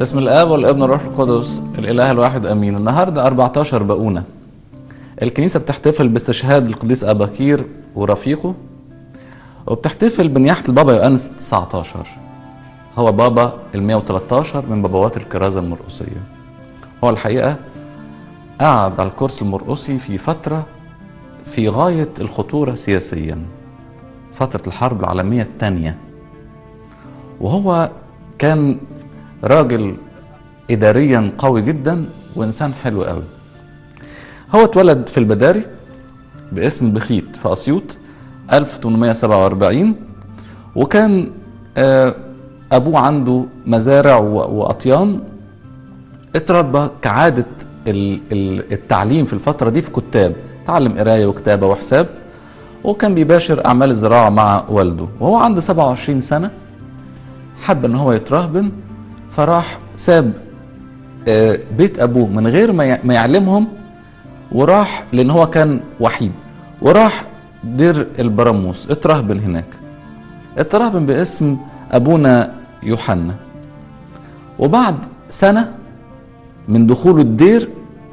بسم الاب والابن والروح القدس الاله الواحد امين النهارده 14 بقونه الكنيسه بتحتفل باستشهاد القديس اباكير ورفيقه وبتحتفل بنياحه البابا يوحنس 19 هو بابا ال 113 من بابوات الكرازه المرقسيه هو الحقيقه قعد على الكرسي المرقسي في فتره في غايه الخطوره سياسيا فتره الحرب العالميه الثانيه وهو كان راجل اداريا قوي جدا وانسان حلو قوي هو اتولد في البداري باسم بخيت في اسيوط 1847 وكان ابوه عنده مزارع واطيان اتربى كعاده التعليم في الفتره دي في كتاب تعلم قرايه وكتابه وحساب وكان بيباشر اعمال الزراعه مع والده وهو عنده 27 سنه حب ان هو يترهبن فراح ساب بيت ابوه من غير ما يعلمهم وراح لان هو كان وحيد وراح دير البراموس اترهبن هناك اترهبن باسم ابونا يوحنا وبعد سنه من دخوله الدير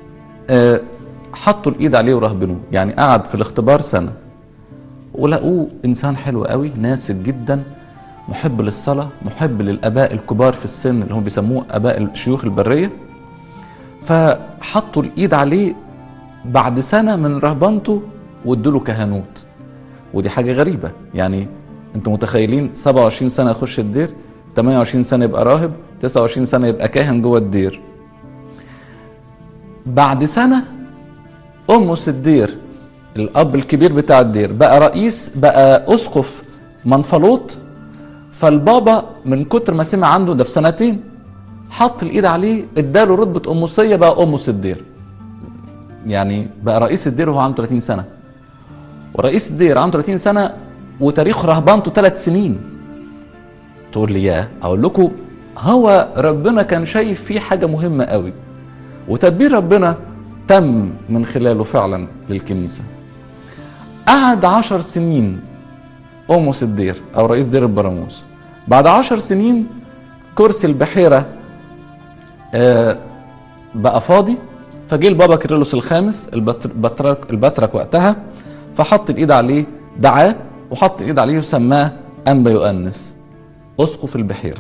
حطوا الايد عليه ورهبنوه يعني قعد في الاختبار سنه ولقوه انسان حلو قوي ناسك جدا محب للصلاة محب للآباء الكبار في السن اللي هم بيسموه آباء الشيوخ البرية فحطوا الإيد عليه بعد سنة من رهبنته وادوا له كهنوت ودي حاجة غريبة يعني انتوا متخيلين 27 سنة يخش الدير 28 سنة يبقى راهب 29 سنة يبقى كاهن جوه الدير بعد سنة أمس الدير الأب الكبير بتاع الدير بقى رئيس بقى أسقف منفلوط فالبابا من كتر ما سمع عنده ده في سنتين حط الايد عليه اداله رتبه اموسيه بقى امس الدير يعني بقى رئيس الدير وهو عنده 30 سنه ورئيس الدير عنده 30 سنه وتاريخ رهبانته ثلاث سنين تقول لي يا اقول لكم هو ربنا كان شايف فيه حاجه مهمه قوي وتدبير ربنا تم من خلاله فعلا للكنيسه قعد عشر سنين أوموس الدير أو رئيس دير البراموس بعد عشر سنين كرسي البحيرة آه بقى فاضي فجه البابا كيرلس الخامس البطرك, البطرك وقتها فحط الإيد عليه دعاه وحط الإيد عليه وسماه أنبا يؤنس أسقف البحيرة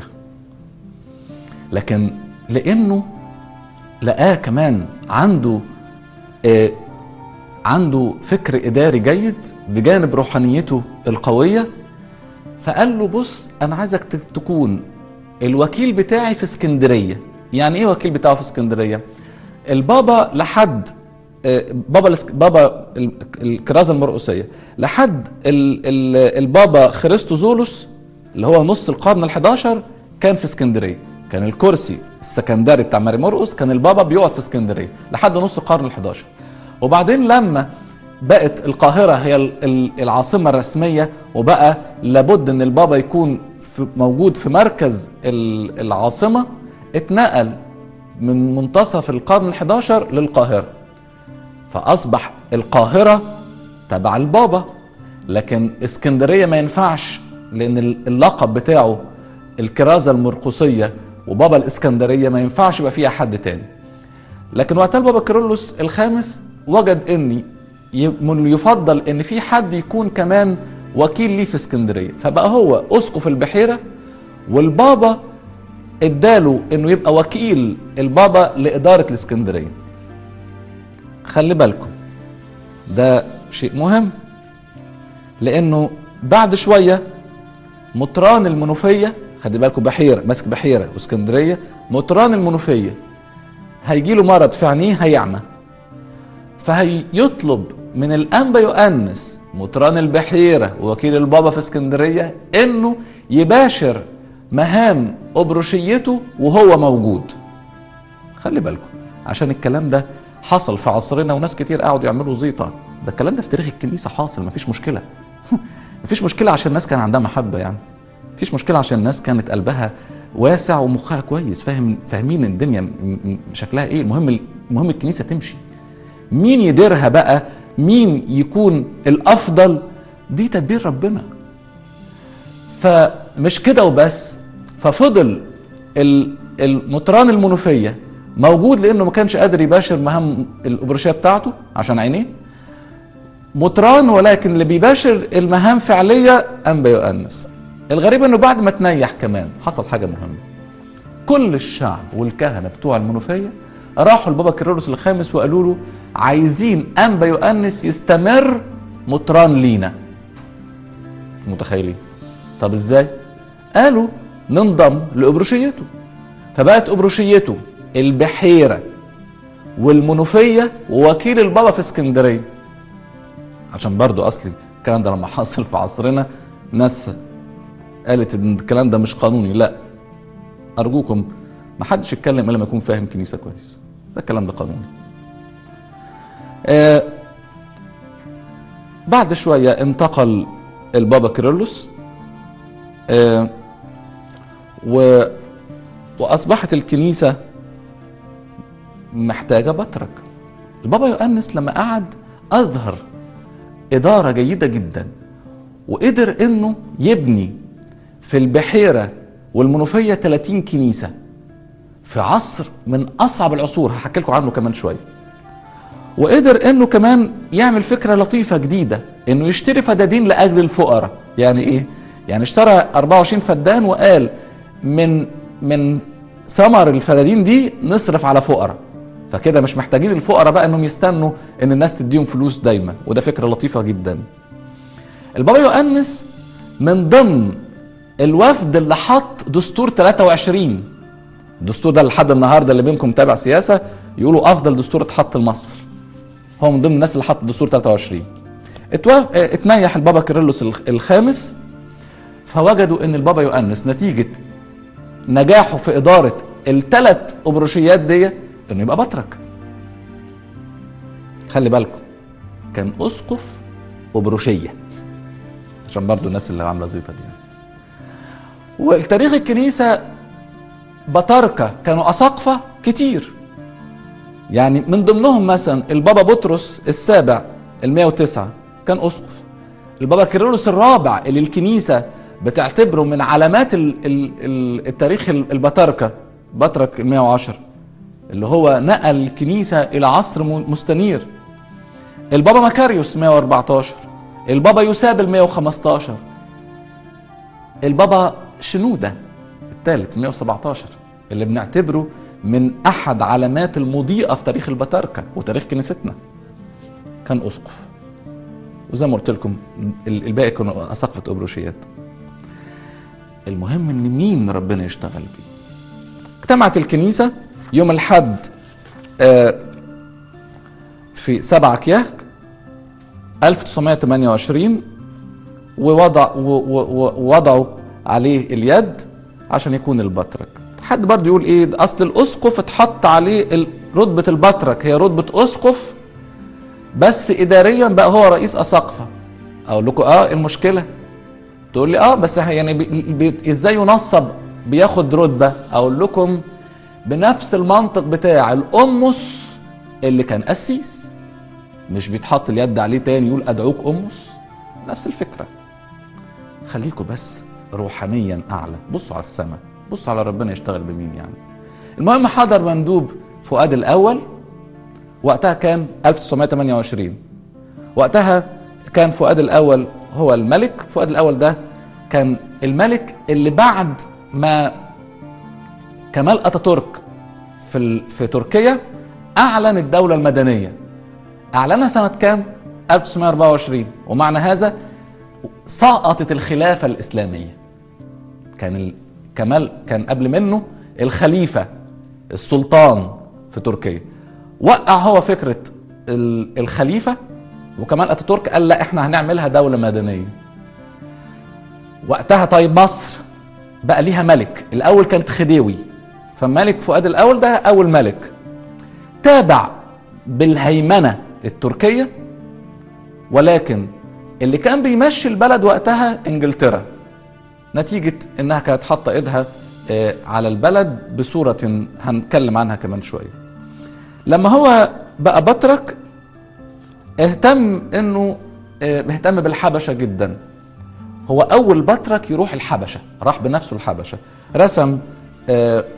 لكن لأنه لقاه كمان عنده آه عنده فكر اداري جيد بجانب روحانيته القويه فقال له بص انا عايزك تكون الوكيل بتاعي في اسكندريه يعني ايه وكيل بتاعه في اسكندريه البابا لحد بابا بابا الكرازه المرقسيه لحد البابا خريستو زولوس اللي هو نص القرن ال11 كان في اسكندريه كان الكرسي السكندري بتاع ماري مرقس كان البابا بيقعد في اسكندريه لحد نص القرن ال11 وبعدين لما بقت القاهرة هي العاصمة الرسمية وبقى لابد ان البابا يكون في موجود في مركز العاصمة اتنقل من منتصف القرن ال11 للقاهرة فأصبح القاهرة تبع البابا لكن اسكندرية ما ينفعش لأن اللقب بتاعه الكرازة المرقسية وبابا الإسكندرية ما ينفعش يبقى فيها حد تاني لكن وقتها البابا كيرلس الخامس وجد ان يفضل ان في حد يكون كمان وكيل ليه في اسكندريه فبقى هو اسقف البحيره والبابا اداله انه يبقى وكيل البابا لاداره الاسكندريه خلي بالكم ده شيء مهم لانه بعد شويه مطران المنوفيه خلي بالكم بحيره ماسك بحيره واسكندريه مطران المنوفيه هيجي له مرض في عينيه هيعمى فهيطلب من الانبا يؤنس مطران البحيره ووكيل البابا في اسكندريه انه يباشر مهام ابروشيته وهو موجود خلي بالكم عشان الكلام ده حصل في عصرنا وناس كتير قعدوا يعملوا زيطه ده الكلام ده في تاريخ الكنيسه حاصل مفيش مشكله مفيش مشكله عشان الناس كان عندها محبه يعني مفيش مشكله عشان الناس كانت قلبها واسع ومخها كويس فاهم فاهمين الدنيا شكلها ايه المهم المهم الكنيسه تمشي مين يديرها بقى مين يكون الافضل دي تدبير ربنا فمش كده وبس ففضل المطران المنوفيه موجود لانه ما كانش قادر يباشر مهام الابرشيه بتاعته عشان عينيه مطران ولكن اللي بيباشر المهام فعليه انبا يؤنس الغريب انه بعد ما تنيح كمان حصل حاجه مهمه كل الشعب والكهنه بتوع المنوفيه راحوا لبابا كيرلس الخامس وقالوا له عايزين انبا يؤنس يستمر مطران لينا متخيلين طب ازاي قالوا ننضم لابروشيته فبقت ابروشيته البحيره والمنوفيه ووكيل البابا في اسكندريه عشان برضو اصلي الكلام ده لما حصل في عصرنا ناس قالت ان الكلام ده مش قانوني لا ارجوكم ما حدش يتكلم الا ما يكون فاهم كنيسه كويس ده الكلام ده قانوني آه بعد شويه انتقل البابا كيرلس آه و واصبحت الكنيسه محتاجه بطرك البابا يؤنس لما قعد اظهر اداره جيده جدا وقدر انه يبني في البحيره والمنوفيه 30 كنيسه في عصر من اصعب العصور هحكي لكم عنه كمان شويه وقدر انه كمان يعمل فكره لطيفه جديده انه يشتري فدادين لاجل الفقراء يعني ايه يعني اشترى 24 فدان وقال من من ثمر الفدادين دي نصرف على فقراء فكده مش محتاجين الفقراء بقى انهم يستنوا ان الناس تديهم فلوس دايما وده فكره لطيفه جدا البابا يؤنس من ضمن الوفد اللي حط دستور 23 الدستور ده لحد النهارده اللي بينكم متابع سياسه يقولوا افضل دستور اتحط لمصر هو من ضمن الناس اللي حط دستور 23 اتوف... اتنيح البابا كيرلس الخامس فوجدوا ان البابا يؤنس نتيجه نجاحه في اداره الثلاث ابروشيات دي انه يبقى بطرك خلي بالكم كان اسقف ابروشيه عشان برضو الناس اللي عامله زيطه دي يعني. والتاريخ الكنيسه بطاركه كانوا اساقفه كتير يعني من ضمنهم مثلا البابا بطرس السابع ال 109 كان اسقف البابا كيرلس الرابع اللي الكنيسه بتعتبره من علامات ال ال التاريخ البطاركه بطرك ال 110 اللي هو نقل الكنيسه الى عصر مستنير البابا مكاريوس 114 البابا يوسابل 115 البابا شنوده الثالث 117 اللي بنعتبره من احد علامات المضيئه في تاريخ البطاركه وتاريخ كنيستنا كان اسقف وزي ما قلت لكم الباقي كانوا اساقفه ابروشيات المهم ان مين ربنا يشتغل بيه اجتمعت الكنيسه يوم الحد في 7 كياك 1928 ووضع ووضعوا عليه اليد عشان يكون البطرك حد برضه يقول ايه اصل الاسقف اتحط عليه رتبه البطرك هي رتبه اسقف بس اداريا بقى هو رئيس اساقفه اقول لكم اه المشكله تقول لي اه بس يعني بي بي ازاي ينصب بياخد رتبه اقول لكم بنفس المنطق بتاع الأمس اللي كان قسيس مش بيتحط اليد عليه تاني يقول أدعوك أمس نفس الفكرة خليكم بس روحانيا أعلى بصوا على السماء بصوا على ربنا يشتغل بمين يعني المهم حضر مندوب فؤاد الأول وقتها كان 1928 وقتها كان فؤاد الأول هو الملك فؤاد الأول ده كان الملك اللي بعد ما كمال اتاتورك في في تركيا اعلن الدوله المدنيه اعلنها سنه كام 1924 ومعنى هذا سقطت الخلافه الاسلاميه كان كمال كان قبل منه الخليفه السلطان في تركيا وقع هو فكره الخليفه وكمال اتاتورك قال لا احنا هنعملها دوله مدنيه وقتها طيب مصر بقى ليها ملك الاول كانت خديوي فملك فؤاد الاول ده اول ملك تابع بالهيمنه التركيه ولكن اللي كان بيمشي البلد وقتها انجلترا نتيجه انها كانت حاطه ايدها على البلد بصوره هنتكلم عنها كمان شويه لما هو بقى بطرك اهتم انه اهتم بالحبشه جدا هو اول بطرك يروح الحبشه راح بنفسه الحبشه رسم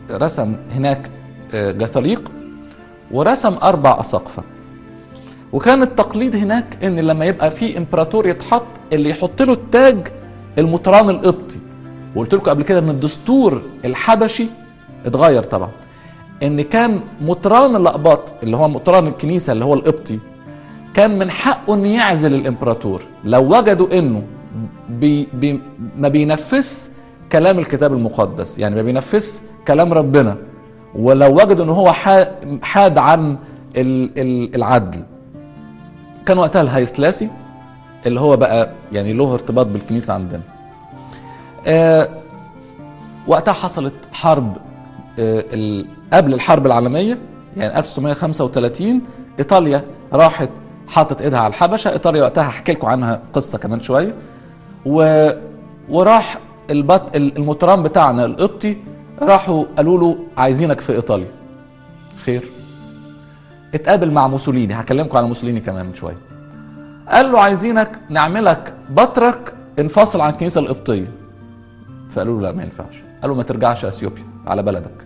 رسم هناك آه، جثليق ورسم اربع اساقفه وكان التقليد هناك ان لما يبقى في امبراطور يتحط اللي يحط له التاج المطران القبطي وقلت لكم قبل كده ان الدستور الحبشي اتغير طبعا ان كان مطران الاقباط اللي هو مطران الكنيسه اللي هو القبطي كان من حقه ان يعزل الامبراطور لو وجدوا انه بي بي ما بينفذش كلام الكتاب المقدس يعني ما بينفذش كلام ربنا ولو وجدوا ان هو حا- حاد عن ال- ال- العدل كان وقتها الهيسلاسي اللي هو بقى يعني له ارتباط بالكنيسه عندنا آه وقتها حصلت حرب آه ال- قبل الحرب العالميه يعني 1935 ايطاليا راحت حاطت ايدها على الحبشه ايطاليا وقتها هحكي لكم عنها قصه كمان شويه و... وراح البط... المطران بتاعنا القبطي راحوا قالوا له عايزينك في ايطاليا خير اتقابل مع موسوليني هكلمكم على موسوليني كمان من شويه قال له عايزينك نعملك بطرك انفصل عن الكنيسه القبطيه فقالوا له لا ما ينفعش قالوا ما ترجعش اثيوبيا على بلدك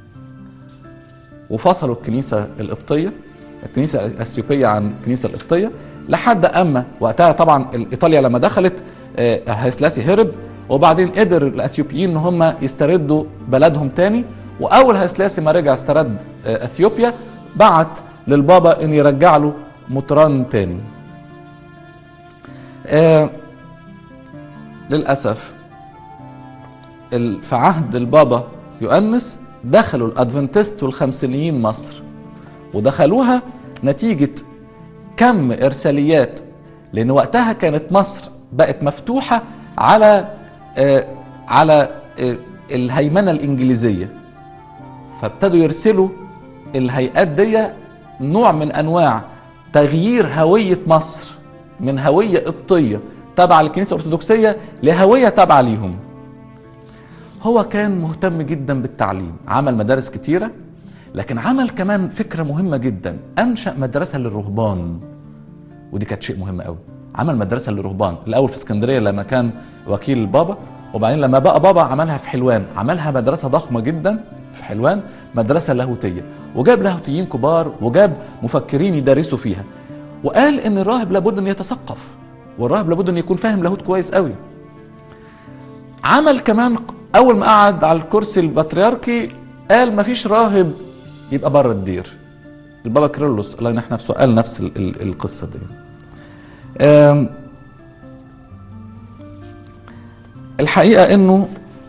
وفصلوا الكنيسه القبطيه الكنيسه الاثيوبيه عن الكنيسه القبطيه لحد اما وقتها طبعا ايطاليا لما دخلت آه، هيسلاسي هرب وبعدين قدر الاثيوبيين ان هم يستردوا بلدهم تاني واول هيسلاسي ما رجع استرد آه، اثيوبيا بعت للبابا ان يرجع له مطران تاني آه للاسف ال- في عهد البابا يؤنس دخلوا الادفنتست والخمسينيين مصر ودخلوها نتيجه كم ارساليات لان وقتها كانت مصر بقت مفتوحه على آه على آه الهيمنه الانجليزيه فابتدوا يرسلوا الهيئات دي نوع من انواع تغيير هويه مصر من هويه قبطيه تابعه للكنيسه الارثوذكسيه لهويه تابعه ليهم هو كان مهتم جدا بالتعليم عمل مدارس كتيره لكن عمل كمان فكره مهمه جدا انشا مدرسه للرهبان ودي كانت شيء مهم قوي عمل مدرسه للرهبان الاول في اسكندريه لما كان وكيل البابا وبعدين لما بقى بابا عملها في حلوان عملها مدرسه ضخمه جدا في حلوان مدرسه لاهوتيه وجاب لاهوتيين كبار وجاب مفكرين يدرسوا فيها وقال ان الراهب لابد ان يتثقف والراهب لابد ان يكون فاهم لاهوت كويس قوي عمل كمان اول ما قعد على الكرسي البطريركي قال ما فيش راهب يبقى بره الدير البابا كيرلس الله ينح نفسه قال نفس ال- ال- القصه دي آم، الحقيقه انه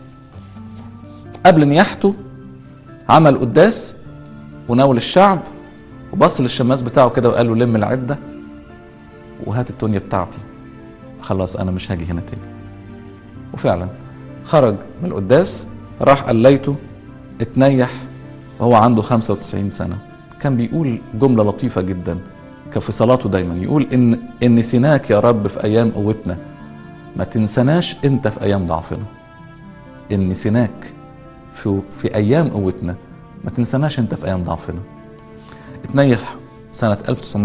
قبل نياحته عمل قداس وناول الشعب وبص للشماس بتاعه كده وقال له لم العده وهات التونية بتاعتي خلاص انا مش هاجي هنا تاني وفعلا خرج من القداس راح قليته اتنيح وهو عنده 95 سنة كان بيقول جملة لطيفة جدا كان في صلاته دايما يقول إن إن نسيناك يا رب في أيام قوتنا ما تنسناش أنت في أيام ضعفنا إن نسيناك في في أيام قوتنا ما تنسناش أنت في أيام ضعفنا اتنيح سنة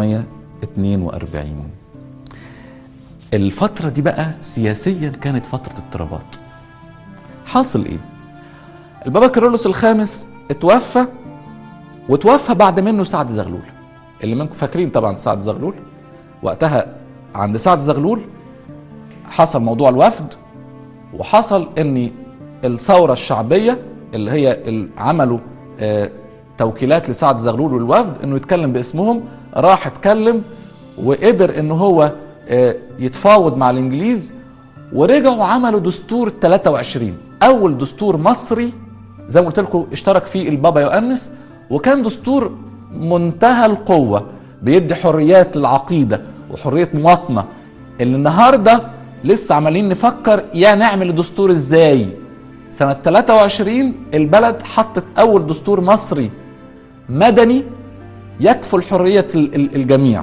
1942 الفترة دي بقى سياسيا كانت فترة اضطرابات حاصل ايه البابا كيرلس الخامس اتوفى وتوفى بعد منه سعد زغلول اللي منكم فاكرين طبعا سعد زغلول وقتها عند سعد زغلول حصل موضوع الوفد وحصل ان الثوره الشعبيه اللي هي اللي عملوا آه، توكيلات لسعد زغلول والوفد انه يتكلم باسمهم راح اتكلم وقدر ان هو آه، يتفاوض مع الانجليز ورجعوا عملوا دستور 23 اول دستور مصري زي ما قلت لكم اشترك فيه البابا يؤنس وكان دستور منتهى القوه بيدي حريات للعقيده وحريه مواطنه اللي النهارده لسه عمالين نفكر يا نعمل الدستور ازاي سنه 23 البلد حطت اول دستور مصري مدني يكفل حريه ال- ال- الجميع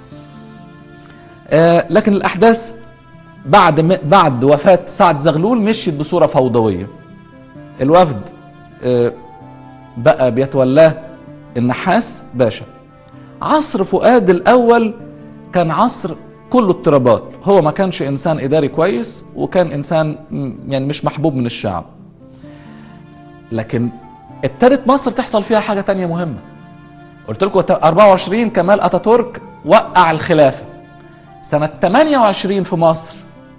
آه، لكن الاحداث بعد م- بعد وفاه سعد زغلول مشيت بصوره فوضويه الوفد آه، بقى بيتولاه النحاس باشا عصر فؤاد الاول كان عصر كله اضطرابات هو ما كانش انسان اداري كويس وكان انسان م- يعني مش محبوب من الشعب لكن ابتدت مصر تحصل فيها حاجه تانية مهمه قلت لكم 24 كمال اتاتورك وقع الخلافه سنه 28 في مصر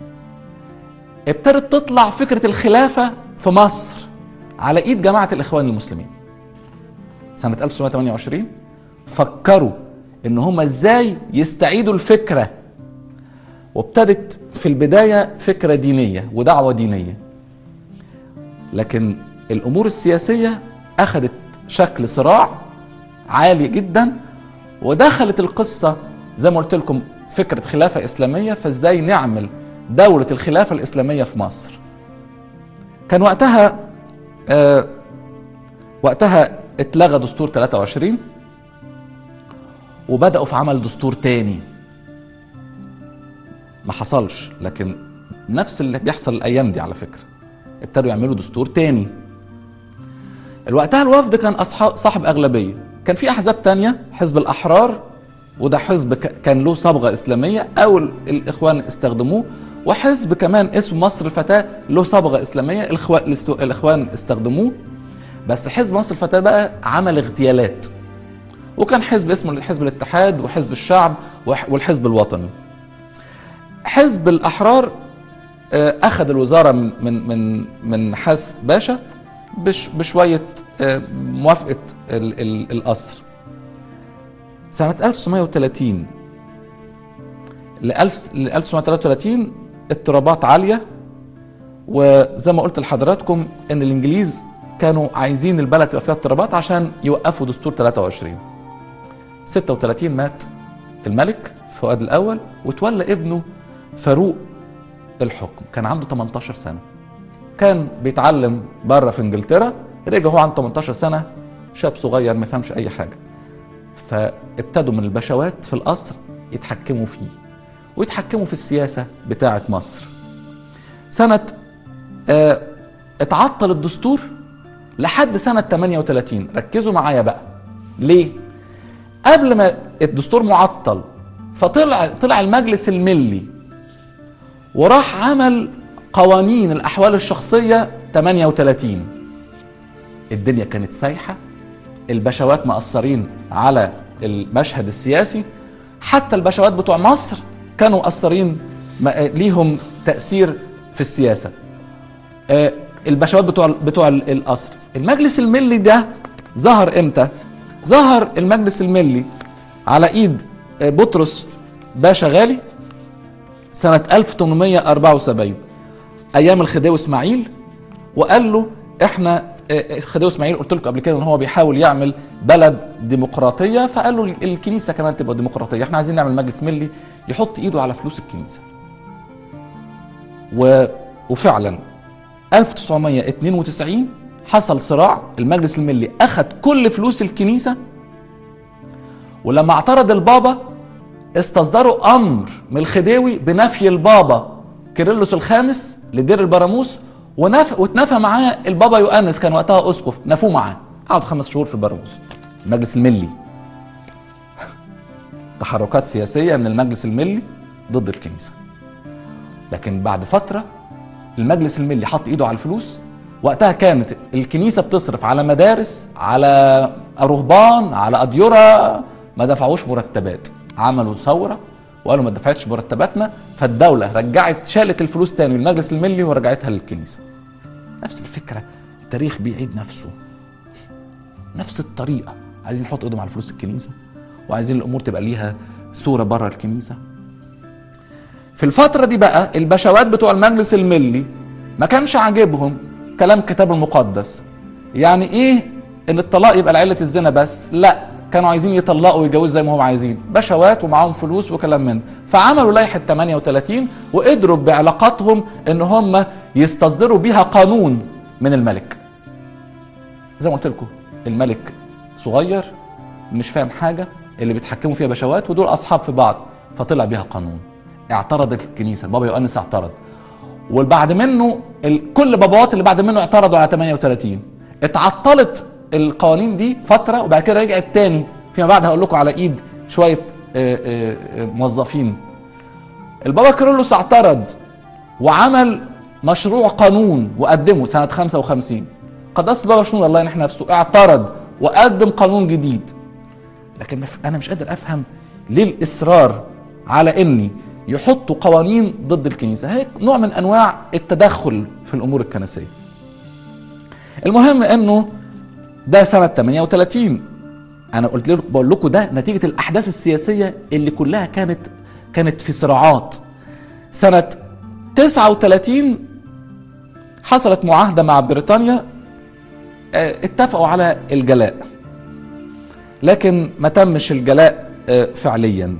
ابتدت تطلع فكره الخلافه في مصر على ايد جماعه الاخوان المسلمين سنه 1928 فكروا ان هم ازاي يستعيدوا الفكره وابتدت في البدايه فكره دينيه ودعوه دينيه لكن الامور السياسيه اخذت شكل صراع عالي جدا ودخلت القصه زي ما قلت لكم فكره خلافه اسلاميه فازاي نعمل دوله الخلافه الاسلاميه في مصر كان وقتها آه وقتها اتلغى دستور 23 وبداوا في عمل دستور تاني ما حصلش لكن نفس اللي بيحصل الايام دي على فكره ابتدوا يعملوا دستور تاني الوقتها الوفد كان أصحاب صاحب أغلبية كان في أحزاب تانية حزب الأحرار وده حزب كان له صبغة إسلامية أو الإخوان استخدموه وحزب كمان اسمه مصر الفتاة له صبغة إسلامية الإخوان استخدموه بس حزب مصر الفتاة بقى عمل اغتيالات وكان حزب اسمه حزب الاتحاد وحزب الشعب والحزب الوطني حزب الأحرار أخذ الوزارة من من من حس باشا بش بشوية موافقة القصر سنة 1930 ل 1933 اضطرابات عالية وزي ما قلت لحضراتكم ان الانجليز كانوا عايزين البلد تبقى فيها اضطرابات عشان يوقفوا دستور 23 36 مات الملك فؤاد الاول وتولى ابنه فاروق الحكم كان عنده 18 سنه كان بيتعلم بره في انجلترا رجع هو عنده 18 سنه شاب صغير ما يفهمش اي حاجه فابتدوا من البشوات في القصر يتحكموا فيه ويتحكموا في السياسه بتاعه مصر سنه آه اتعطل الدستور لحد سنه 38 ركزوا معايا بقى ليه قبل ما الدستور معطل فطلع طلع المجلس الملي وراح عمل قوانين الأحوال الشخصية 38 الدنيا كانت سايحة البشوات مأثرين على المشهد السياسي حتى البشوات بتوع مصر كانوا مأثرين ليهم تأثير في السياسة البشوات بتوع بتوع القصر المجلس الملي ده ظهر امتى ظهر المجلس الملي على ايد بطرس باشا غالي سنة 1874 أيام الخديوي إسماعيل وقال له إحنا خديوي إسماعيل قلت لكم قبل كده إن هو بيحاول يعمل بلد ديمقراطية فقال له الكنيسة كمان تبقى ديمقراطية إحنا عايزين نعمل مجلس ملي يحط إيده على فلوس الكنيسة و... وفعلا 1992 حصل صراع المجلس الملي أخذ كل فلوس الكنيسة ولما اعترض البابا استصدروا امر من الخديوي بنفي البابا كيرلس الخامس لدير البراموس ونف... واتنفى معاه البابا يؤنس كان وقتها اسقف نفوه معاه قعدوا خمس شهور في البراموس المجلس الملي تحركات سياسيه من المجلس الملي ضد الكنيسه لكن بعد فتره المجلس الملي حط ايده على الفلوس وقتها كانت الكنيسه بتصرف على مدارس على رهبان على اديره ما دفعوش مرتبات عملوا ثوره وقالوا ما دفعتش مرتباتنا فالدوله رجعت شالت الفلوس تاني للمجلس الملي ورجعتها للكنيسه نفس الفكره التاريخ بيعيد نفسه نفس الطريقه عايزين نحط ايدهم على فلوس الكنيسه وعايزين الامور تبقى ليها صوره بره الكنيسه في الفتره دي بقى البشوات بتوع المجلس الملي ما كانش عاجبهم كلام الكتاب المقدس يعني ايه ان الطلاق يبقى لعله الزنا بس لا كانوا عايزين يطلقوا ويتجوزوا زي ما هم عايزين بشوات ومعاهم فلوس وكلام من فعملوا لائحه 38 وقدروا بعلاقاتهم ان هم يستصدروا بيها قانون من الملك زي ما قلت لكم الملك صغير مش فاهم حاجه اللي بيتحكموا فيها بشوات ودول اصحاب في بعض فطلع بيها قانون اعترضت الكنيسه البابا يؤنس اعترض والبعد منه كل باباوات اللي بعد منه اعترضوا على 38 اتعطلت القوانين دي فتره وبعد كده رجعت تاني فيما بعد هقول لكم على ايد شويه موظفين البابا كيرلس اعترض وعمل مشروع قانون وقدمه سنه 55 قداسه بابا شنو الله ينحي نفسه اعترض وقدم قانون جديد لكن مف... انا مش قادر افهم ليه الاصرار على اني يحطوا قوانين ضد الكنيسه هيك نوع من انواع التدخل في الامور الكنسيه المهم انه ده سنه 38 انا قلت لكم بقول لكم ده نتيجه الاحداث السياسيه اللي كلها كانت كانت في صراعات سنه 39 حصلت معاهده مع بريطانيا اه اتفقوا على الجلاء لكن ما تمش الجلاء اه فعليا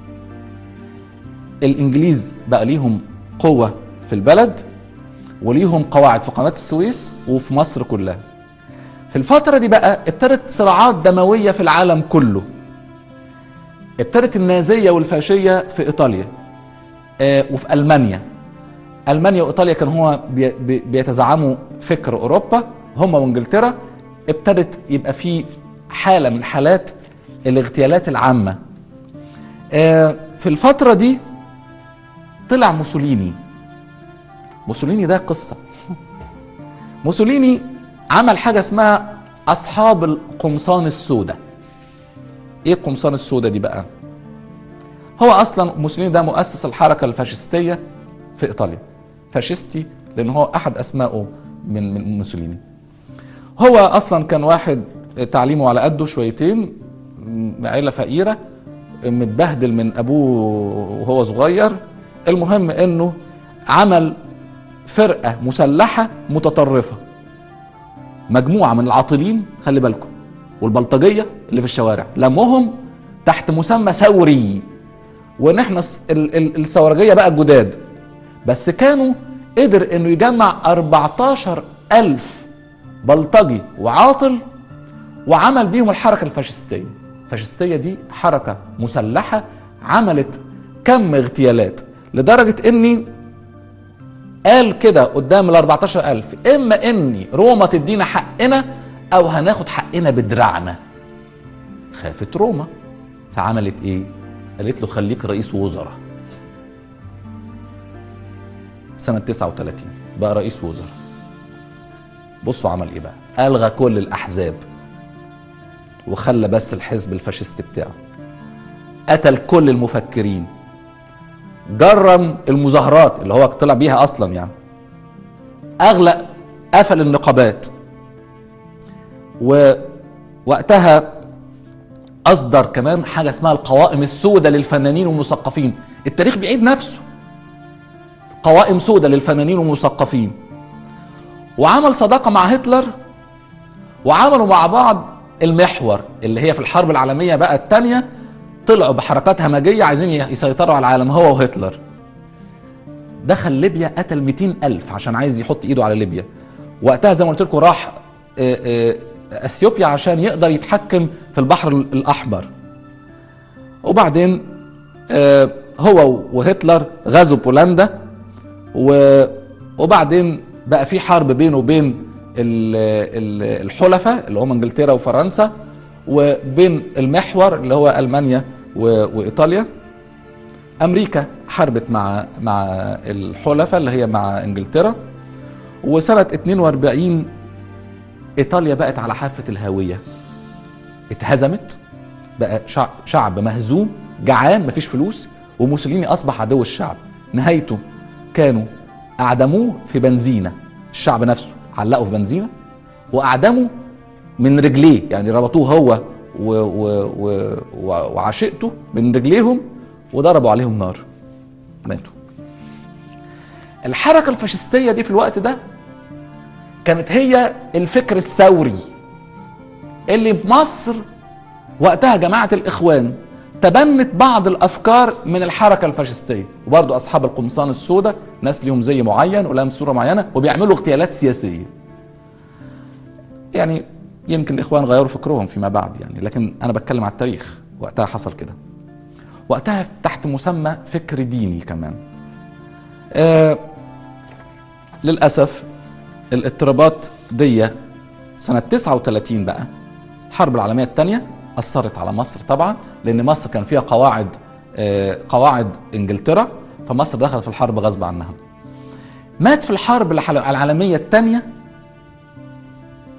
الانجليز بقى ليهم قوه في البلد وليهم قواعد في قناه السويس وفي مصر كلها في الفترة دي بقى ابتدت صراعات دموية في العالم كله ابتدت النازية والفاشية في إيطاليا آه وفي ألمانيا ألمانيا وإيطاليا كانوا هو بي بي بيتزعموا فكر أوروبا هم وإنجلترا ابتدت يبقى في حالة من حالات الاغتيالات العامة آه في الفترة دي طلع موسوليني موسوليني ده قصة موسوليني عمل حاجه اسمها اصحاب القمصان السوداء ايه القمصان السوداء دي بقى هو اصلا موسوليني ده مؤسس الحركه الفاشستيه في ايطاليا فاشستي لان هو احد اسمائه من من موسوليني هو اصلا كان واحد تعليمه على قده شويتين عيله فقيره متبهدل من ابوه وهو صغير المهم انه عمل فرقه مسلحه متطرفه مجموعه من العاطلين خلي بالكم والبلطجيه اللي في الشوارع لمهم تحت مسمى ثوري وان احنا الثورجيه بقى الجداد بس كانوا قدر انه يجمع 14 ألف بلطجي وعاطل وعمل بيهم الحركة الفاشستية الفاشستية دي حركة مسلحة عملت كم اغتيالات لدرجة اني قال كده قدام ال 14000 اما اني روما تدينا حقنا او هناخد حقنا بدراعنا خافت روما فعملت ايه قالت له خليك رئيس وزراء سنة 39 بقى رئيس وزراء بصوا عمل ايه بقى الغى كل الاحزاب وخلى بس الحزب الفاشيست بتاعه قتل كل المفكرين جرم المظاهرات اللي هو طلع بيها اصلا يعني اغلق قفل النقابات ووقتها اصدر كمان حاجه اسمها القوائم السوداء للفنانين والمثقفين التاريخ بيعيد نفسه قوائم سوداء للفنانين والمثقفين وعمل صداقه مع هتلر وعملوا مع بعض المحور اللي هي في الحرب العالميه بقى الثانيه طلعوا بحركات همجية عايزين يسيطروا على العالم هو وهتلر دخل ليبيا قتل 200 ألف عشان عايز يحط إيده على ليبيا وقتها زي ما قلت لكم راح أثيوبيا عشان يقدر يتحكم في البحر الأحمر وبعدين هو وهتلر غزوا بولندا وبعدين بقى في حرب بينه وبين الحلفاء اللي هم انجلترا وفرنسا وبين المحور اللي هو المانيا وايطاليا امريكا حاربت مع مع الحلفاء اللي هي مع انجلترا وسنه 42 ايطاليا بقت على حافه الهاويه اتهزمت بقى شعب مهزوم جعان مفيش فلوس وموسوليني اصبح عدو الشعب نهايته كانوا اعدموه في بنزينه الشعب نفسه علقوا في بنزينه واعدموا من رجليه يعني ربطوه هو و و و وعشيقته من رجليهم وضربوا عليهم نار ماتوا الحركة الفاشستية دي في الوقت ده كانت هي الفكر الثوري اللي في مصر وقتها جماعة الإخوان تبنت بعض الأفكار من الحركة الفاشستية وبرضه أصحاب القمصان السوداء ناس ليهم زي معين ولهم صورة معينة وبيعملوا اغتيالات سياسية يعني يمكن الاخوان غيروا فكرهم فيما بعد يعني لكن انا بتكلم على التاريخ وقتها حصل كده وقتها تحت مسمى فكر ديني كمان آه للاسف الاضطرابات دي سنة 39 بقى الحرب العالمية الثانية أثرت على مصر طبعا لأن مصر كان فيها قواعد آه قواعد إنجلترا فمصر دخلت في الحرب غصب عنها مات في الحرب العالمية الثانية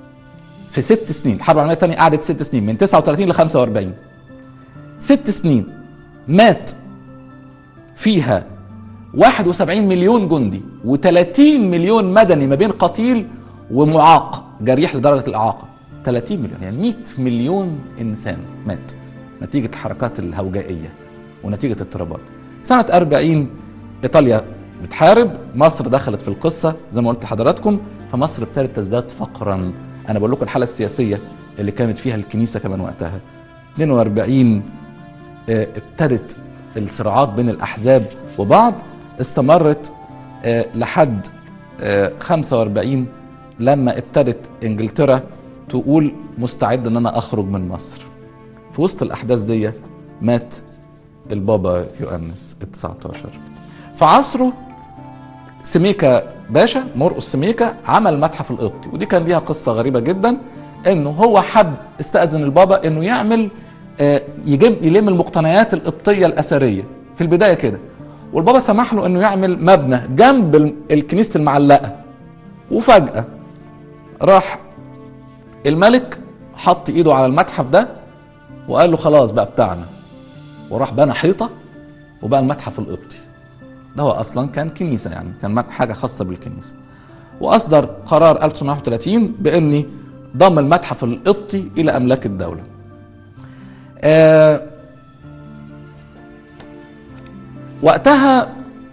في ست سنين الحرب العالميه الثانيه قعدت ست سنين من 39 ل 45 ست سنين مات فيها 71 مليون جندي و30 مليون مدني ما بين قتيل ومعاق جريح لدرجه الاعاقه 30 مليون يعني 100 مليون انسان مات نتيجه الحركات الهوجائيه ونتيجه اضطرابات سنه 40 ايطاليا بتحارب مصر دخلت في القصه زي ما قلت لحضراتكم فمصر ابتدت تزداد فقرا انا بقول لكم الحاله السياسيه اللي كانت فيها الكنيسه كمان وقتها 42 آه، ابتدت الصراعات بين الاحزاب وبعض استمرت آه، لحد آه، 45 لما ابتدت انجلترا تقول مستعد ان انا اخرج من مصر في وسط الاحداث دي مات البابا يؤنس ال 19 في عصره سميكا باشا مرقس سميكا عمل متحف القبطي ودي كان ليها قصه غريبه جدا انه هو حب استاذن البابا انه يعمل آه، يجم يلم المقتنيات القبطيه الاثريه في البدايه كده والبابا سمح له انه يعمل مبنى جنب ال- الكنيسه المعلقه وفجاه راح الملك حط ايده على المتحف ده وقال له خلاص بقى بتاعنا وراح بنى حيطه وبقى المتحف القبطي ده هو اصلا كان كنيسه يعني كان مت- حاجه خاصه بالكنيسه واصدر قرار 1931 باني ضم المتحف القبطي الى املاك الدوله آه وقتها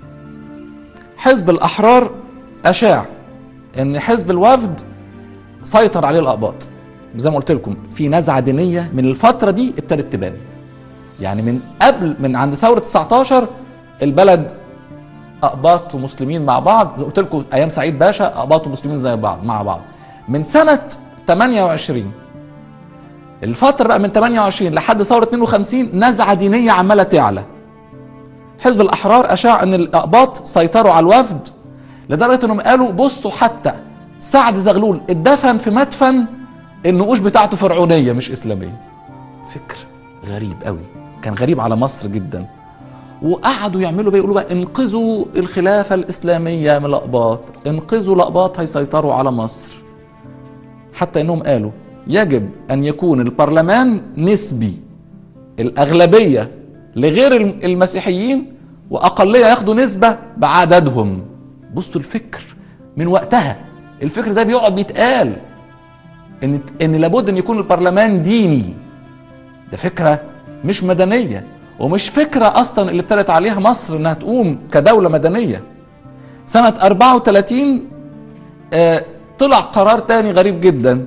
حزب الاحرار اشاع ان حزب الوفد سيطر عليه الاقباط زي ما قلت لكم في نزعه دينيه من الفتره دي ابتدت تبان يعني من قبل من عند ثوره 19 البلد اقباط ومسلمين مع بعض زي قلت لكم ايام سعيد باشا اقباط ومسلمين زي بعض مع بعض من سنه 28 الفتره بقى من 28 لحد ثوره 52 نزعه دينيه عماله تعلى حزب الاحرار اشاع ان الاقباط سيطروا على الوفد لدرجه انهم قالوا بصوا حتى سعد زغلول اتدفن في مدفن النقوش بتاعته فرعونيه مش اسلاميه فكر غريب قوي كان غريب على مصر جدا وقعدوا يعملوا بقى يقولوا بقى انقذوا الخلافه الاسلاميه من الاقباط انقذوا الاقباط هيسيطروا على مصر حتى انهم قالوا يجب ان يكون البرلمان نسبي الاغلبيه لغير المسيحيين واقليه ياخدوا نسبه بعددهم بصوا الفكر من وقتها الفكر ده بيقعد بيتقال ان ان لابد ان يكون البرلمان ديني ده فكره مش مدنيه ومش فكره اصلا اللي ابتدت عليها مصر انها تقوم كدوله مدنيه سنه 34 آه طلع قرار تاني غريب جدا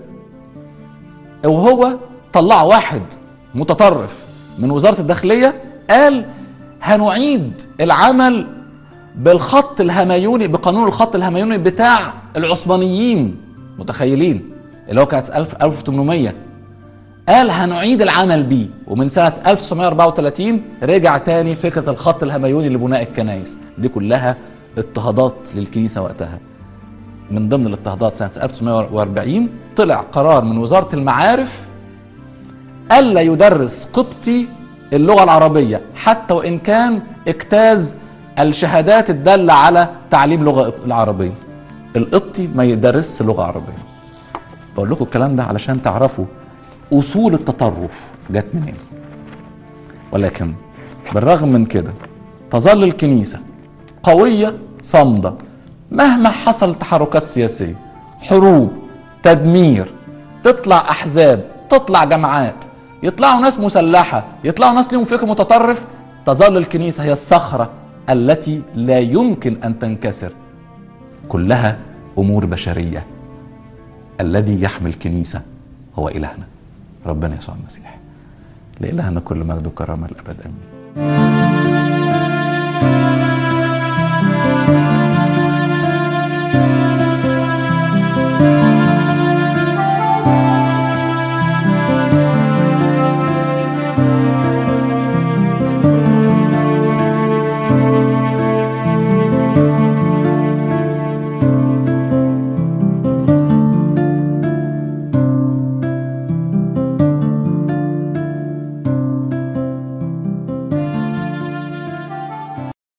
وهو طلع واحد متطرف من وزاره الداخليه قال هنعيد العمل بالخط الهمايوني بقانون الخط الهمايوني بتاع العثمانيين متخيلين اللي هو كانت 1800 قال هنعيد العمل بيه ومن سنة 1934 رجع تاني فكرة الخط الهمايوني لبناء الكنائس دي كلها اضطهادات للكنيسة وقتها من ضمن الاضطهادات سنة 1940 طلع قرار من وزارة المعارف ألا يدرس قبطي اللغة العربية حتى وإن كان اجتاز الشهادات الدالة على تعليم لغة العربية القبطي ما يدرسش لغة عربية بقول لكم الكلام ده علشان تعرفوا اصول التطرف جت منين ولكن بالرغم من كده تظل الكنيسه قويه صامده مهما حصل تحركات سياسيه حروب تدمير تطلع احزاب تطلع جماعات يطلعوا ناس مسلحه يطلعوا ناس ليهم فكر متطرف تظل الكنيسه هي الصخره التي لا يمكن ان تنكسر كلها امور بشريه الذي يحمي الكنيسه هو الهنا ربنا يسوع المسيح لإلهنا كل مجد وكرامة الأبد آمين